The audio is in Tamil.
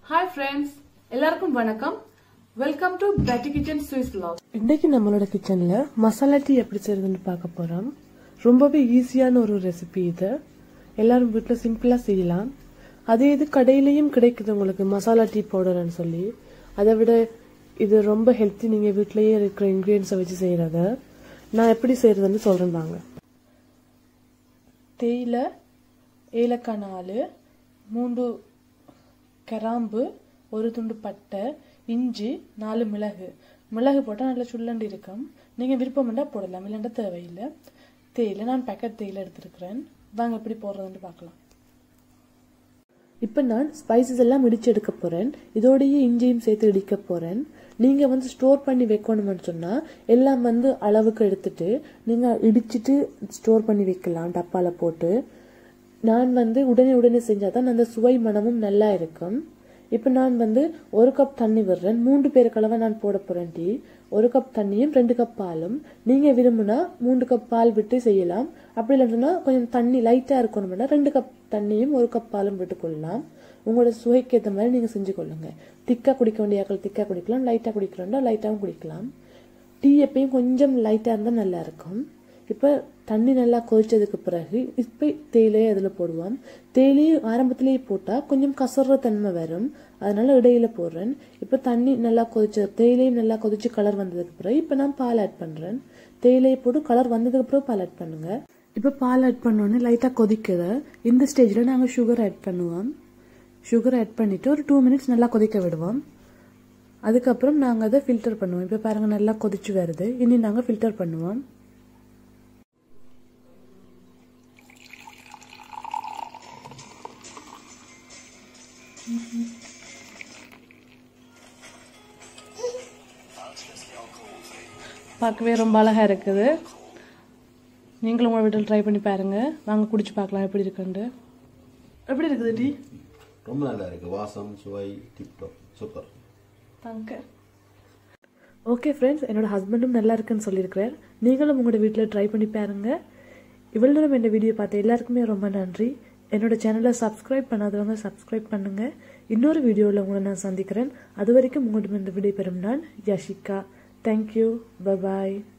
ஹாய் ஃப்ரெண்ட்ஸ் எல்லாருக்கும் வணக்கம் welcome to Betty Kitchen Swiss vlog இன்னைக்கு நம்மளோட கிச்சன்ல மசாலா டீ எப்படி செய்யறதுன்னு பார்க்க போறோம் ரொம்பவே ஈஸியான ஒரு ரெசிபி இது எல்லாரும் வீட்டில் சிம்பிளா செய்யலாம் அதே இது கடையிலையும் கிடைக்குது உங்களுக்கு மசாலா டீ பவுடர்னு சொல்லி அதை விட இது ரொம்ப ஹெல்த்தி நீங்க வீட்டிலேயே இருக்கிற இன்கிரீடியன்ஸை வச்சு செய்யறத நான் எப்படி செய்யறதுன்னு சொல்றேன் வாங்க தேயிலை ஏலக்காய் நாலு மூன்று கிராம்பு ஒரு துண்டு பட்டை இஞ்சி நாலு மிளகு மிளகு போட்டால் நல்லா சுள்ளண்டு இருக்கும் நீங்கள் விருப்பம் போடலாம் இல்லைண்டா தேவையில்லை தேயிலை நான் பேக்கெட் தேயிலை எடுத்துருக்கிறேன் வாங்க எப்படி போடுறதுன்னு பார்க்கலாம் இப்போ நான் ஸ்பைசஸ் எல்லாம் இடிச்சு எடுக்க போகிறேன் இதோடையே இஞ்சியும் சேர்த்து இடிக்க போகிறேன் நீங்கள் வந்து ஸ்டோர் பண்ணி வைக்கணும்னு சொன்னால் எல்லாம் வந்து அளவுக்கு எடுத்துட்டு நீங்கள் இடிச்சிட்டு ஸ்டோர் பண்ணி வைக்கலாம் டப்பாவில் போட்டு நான் வந்து உடனே உடனே செஞ்சால் தான் அந்த சுவை மனமும் நல்லா இருக்கும் இப்போ நான் வந்து ஒரு கப் தண்ணி விடுறேன் மூன்று பேருக்கு அளவு நான் போட போகிறேன் டீ ஒரு கப் தண்ணியும் ரெண்டு கப் பாலும் நீங்கள் விரும்புனா மூன்று கப் பால் விட்டு செய்யலாம் அப்படி இல்லைன்னா கொஞ்சம் தண்ணி லைட்டாக இருக்கணும்னா ரெண்டு கப் தண்ணியும் ஒரு கப் பாலும் விட்டுக்கொள்ளலாம் உங்களோட சுவைக்கு ஏற்ற மாதிரி நீங்கள் செஞ்சு கொள்ளுங்க திக்காக குடிக்க வேண்டிய ஆக்கள் திக்காக குடிக்கலாம் லைட்டாக குடிக்கிறோம்னா லைட்டாகவும் குடிக்கலாம் டீ எப்பயும் கொஞ்சம் லைட்டாக இருந்தால் நல்லா இருக்கும் இப்போ தண்ணி நல்லா கொதிச்சதுக்கு பிறகு இப்போ தேயிலையை அதில் போடுவோம் தேயிலையை ஆரம்பத்திலேயே போட்டால் கொஞ்சம் கசற தன்மை வரும் அதனால இடையில போடுறேன் இப்போ தண்ணி நல்லா கொதிச்ச தேயிலையும் நல்லா கொதிச்சு கலர் வந்ததுக்கு பிறகு இப்போ நான் பால் ஆட் பண்ணுறேன் தேயிலையை போட்டு கலர் வந்ததுக்கு பிறகு பால் ஆட் பண்ணுங்க இப்போ பால் ஆட் பண்ணோன்னே லைட்டாக கொதிக்குது இந்த ஸ்டேஜில் நாங்கள் சுகர் ஆட் பண்ணுவோம் சுகர் ஆட் பண்ணிவிட்டு ஒரு டூ மினிட்ஸ் நல்லா கொதிக்க விடுவோம் அதுக்கப்புறம் நாங்கள் அதை ஃபில்டர் பண்ணுவோம் இப்போ பாருங்கள் நல்லா கொதிச்சு வருது இனி நாங்கள் ஃபில்டர் பண்ணுவோம் பார்க்கவே ரொம்ப அழகாக இருக்குது நீங்களும் உங்கள் வீட்டில் ட்ரை பண்ணி பாருங்க வாங்க குடிச்சு பார்க்கலாம் எப்படி இருக்குன்ட்டு எப்படி இருக்குது டீ ரொம்ப நல்லா இருக்கு வாசம் சுவை tip top super thank you okay friends என்னோட ஹஸ்பண்டும் நல்லா இருக்குன்னு சொல்லியிருக்கிறார் நீங்களும் உங்களோட வீட்டில் ட்ரை பண்ணி பாருங்க இவ்வளோ நேரம் இந்த வீடியோ பார்த்த எல்லாருக்குமே ரொம்ப நன்றி என்னோட சேனலை சப்ஸ்கிரைப் பண்ணாதவங்க சப்ஸ்கிரைப் பண்ணுங்க இன்னொரு வீடியோவில் உங்களை நான் சந்திக்கிறேன் அது வரைக்கும் உங்களிடம் இந்த விடை பெறும் நான் யஷிகா தேங்க்யூ பபாய்